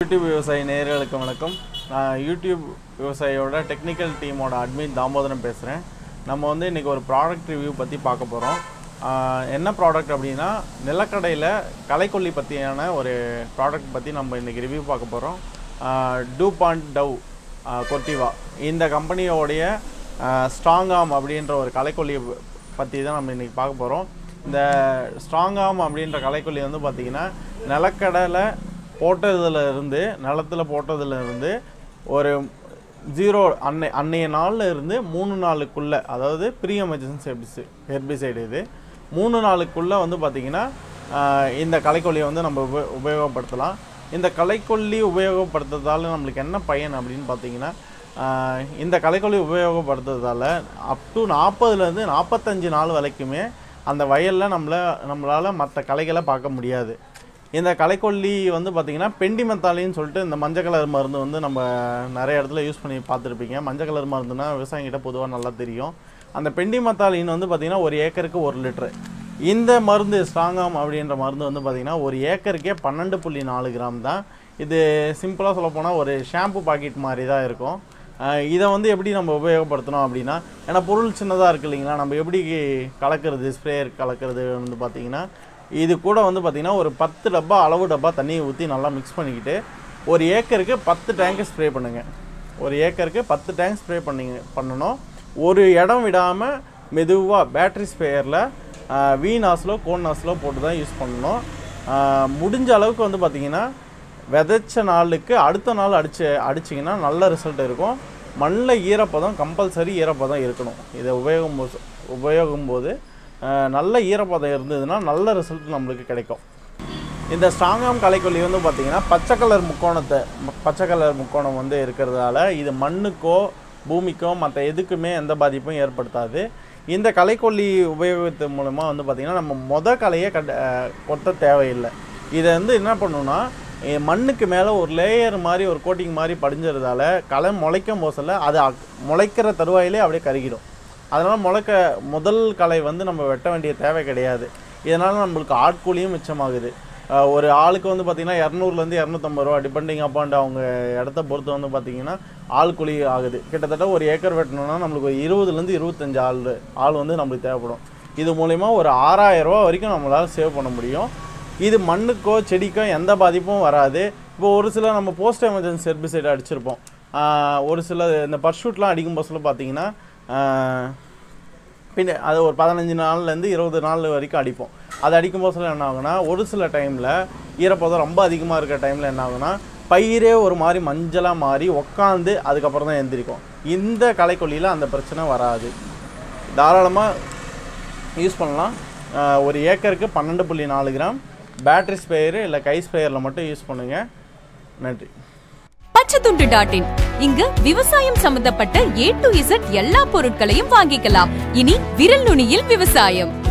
YouTube விவசாய நேயர்களுக்கு வணக்கம் நான் யூடியூப் விவசாயியோட டெக்னிக்கல் டீமோட அட்மின் தாமோதரன் பேசுகிறேன் நம்ம வந்து இன்றைக்கி ஒரு ப்ராடக்ட் ரிவ்யூ பற்றி பார்க்க போகிறோம் என்ன ப்ராடக்ட் அப்படின்னா நிலக்கடையில் களைக்கொல்லி பற்றியான ஒரு ப்ராடக்ட் பற்றி நம்ம இன்றைக்கி ரிவ்யூ பார்க்க போகிறோம் டூபாண்ட் டவ் கொட்டிவா இந்த கம்பெனியோடைய ஸ்ட்ராங் ஆம் அப்படின்ற ஒரு களைக்கொல்லியை பற்றி தான் நம்ம இன்றைக்கி பார்க்க போகிறோம் இந்த ஸ்ட்ராங் ஆம் அப்படின்ற களைக்கொல்லி வந்து பார்த்திங்கன்னா நிலக்கடலை போட்டதுல இருந்து நிலத்தில் போட்டதுல இருந்து ஒரு ஜீரோ அன்னை அன்னைய நாளில் இருந்து மூணு நாளுக்குள்ளே அதாவது ப்ரீ எமர்ஜென்சி ஹெர்பிசை ஹெர்பிசைடு இது மூணு நாளுக்குள்ளே வந்து பார்த்திங்கன்னா ஆஹ், இந்த களைக்கொல்லியை வந்து நம்ம உப உபயோகப்படுத்தலாம் இந்த களைக்கொல்லி உபயோகப்படுத்துறதால நம்மளுக்கு என்ன பயன் அப்படின்னு பார்த்தீங்கன்னா ஆஹ், இந்த களைக்கொல்லி உபயோகப்படுத்துறதால அப் டு நாற்பதுலேருந்து நாற்பத்தஞ்சு நாள் வரைக்குமே அந்த வயலில் நம்மளை நம்மளால் மற்ற களைகளை பார்க்க முடியாது இந்த களைக்கொல்லி வந்து பார்த்திங்கன்னா பெண்டிமெத்தாலின்னு சொல்லிட்டு இந்த மஞ்சள் கலர் மருந்து வந்து நம்ம நிறைய இடத்துல யூஸ் பண்ணி பார்த்துருப்பீங்க மஞ்சள் கலர் மருந்துனா விவசாயிகிட்ட பொதுவாக நல்லா தெரியும் அந்த பெண்டிமெத்தாலின் வந்து பார்த்திங்கன்னா ஒரு ஏக்கருக்கு ஒரு லிட்ரு இந்த மருந்து ஸ்ட்ராங்காம் அப்படின்ற மருந்து வந்து பார்த்திங்கன்னா ஒரு ஏக்கருக்கே பன்னெண்டு புள்ளி நாலு கிராம் தான் இது சிம்பிளாக சொல்லப்போனால் ஒரு ஷாம்பு பாக்கெட் மாதிரி தான் இருக்கும் ஆஹ் இதை வந்து எப்படி நம்ம உபயோகப்படுத்தணும் அப்படின்னா ஏன்னா பொருள் சின்னதாக இருக்கு இல்லைங்களா நம்ம எப்படி கலக்கிறது ஸ்ப்ரேயர் கலக்கிறது வந்து பார்த்திங்கன்னா இது கூட வந்து பார்த்திங்கன்னா ஒரு பத்து டப்பா அளவு டப்பா தண்ணியை ஊற்றி நல்லா மிக்ஸ் பண்ணிக்கிட்டு ஒரு ஏக்கருக்கு பத்து டேங்க்கு ஸ்ப்ரே பண்ணுங்கள் ஒரு ஏக்கருக்கு பத்து டேங்க் ஸ்ப்ரே பண்ணிங்க பண்ணணும் ஒரு இடம் விடாமல் மெதுவாக பேட்டரி ஸ்ப்ரேயரில் வி நாஸ்லோ கோன் நாஸ்லோ போட்டு தான் யூஸ் பண்ணணும் ஆஹ் முடிஞ்ச அளவுக்கு வந்து பார்த்திங்கன்னா விதைச்ச நாளுக்கு அடுத்த நாள் அடிச்சு அடிச்சிங்கன்னா நல்ல ரிசல்ட் இருக்கும் மண்ணில் ஈரப்பதம் கம்பல்சரி ஈரப்பதம் இருக்கணும் இதை உபயோகம் போது உபயோகம் போது அஹ், நல்ல ஈரப்பதம் இருந்ததுன்னா நல்ல ரிசல்ட் நம்மளுக்கு கிடைக்கும் இந்த ஸ்ட்ராங்காம் களைக்கொல்லி வந்து பார்த்திங்கன்னா பச்சை கலர் முக்கோணத்தை ம- பச்சை கலர் முக்கோணம் வந்து இருக்கிறதால இது மண்ணுக்கோ பூமிக்கோ மற்ற எதுக்குமே எந்த பாதிப்பும் ஏற்படுத்தாது இந்த களைக்கொல்லி உபயோகத்து மூலமாக வந்து பார்த்திங்கன்னா நம்ம மொத களையை கட் அஹ், கொத்த தேவையில்லை இதை வந்து என்ன பண்ணணும்னா எ- மண்ணுக்கு மேலே ஒரு லேயர் மாதிரி ஒரு கோட்டிங் மாதிரி படிஞ்சறதால களை முளைக்கும் போசில் அது அக்- முளைக்கிற தருவாயிலே அப்படியே கருகிடும் அதனால் முளைக்க முதல் களை வந்து நம்ம வெட்ட வேண்டிய தேவை கிடையாது இதனால் நம்மளுக்கு ஆட்கூலியும் மிச்சமாகுது அஹ் ஒரு ஆளுக்கு வந்து பார்த்திங்கன்னா இரநூறுலேருந்து இரநூத்தம்பது ரூபா டிபெண்டிங் அப்பாண்ட் அவங்க இடத்த பொறுத்து வந்து பார்த்திங்கன்னா ஆள் கூலி ஆகுது கிட்டத்தட்ட ஒரு ஏக்கர் வெட்டணும்னா நம்மளுக்கு ஒரு இருபதுலேருந்து இருபத்தஞ்சு ஆள் ஆள் வந்து நம்மளுக்கு தேவைப்படும் இது மூலிமா ஒரு ஆறாயிரம் ரூபா வரைக்கும் நம்மளால் சேவ் பண்ண முடியும் இது மண்ணுக்கோ செடிக்கோ எந்த பாதிப்பும் வராது இப்போ ஒரு சில நம்ம போஸ்ட் எமர்ஜென்சி ஹெர்பிசைடு அடிச்சிருப்போம் ஆஹ் ஒரு சில இந்த பர்ஷூட்லாம் அடிக்கும் போஸ்டில் பார்த்தீங்கன்னா ஆஹ் பின்ன அது ஒரு பதினஞ்சு நாள்லேருந்து இருபது நாள் வரைக்கும் அடிப்போம் அது அடிக்கும் போதுல என்ன ஆகுனா ஒரு சில டைமில் ஈரப்பதம் ரொம்ப அதிகமாக இருக்கிற டைமில் என்ன ஆகுனா பயிரே ஒரு மாதிரி மஞ்சளாக மாறி உக்காந்து அதுக்கப்புறம் தான் எந்திரிக்கும் இந்த களைக்கொல்லியில் அந்த பிரச்சனை வராது தாராளமாக யூஸ் பண்ணலாம் ஆஹ் ஒரு ஏக்கருக்கு பன்னெண்டு புள்ளி நாலு கிராம் பேட்டரி ஸ்ப்ரேயரு இல்லை கை ஸ்ப்ரேயரில் மட்டும் யூஸ் பண்ணுங்கள் நன்றி பச்சைத்துண்டு டாட் இன் இங்கு விவசாயம் சம்பந்தப்பட்ட ஏ டு இசட் எல்லா பொருட்களையும் வாங்கிக்கலாம் இனி விரல் நுனியில் விவசாயம்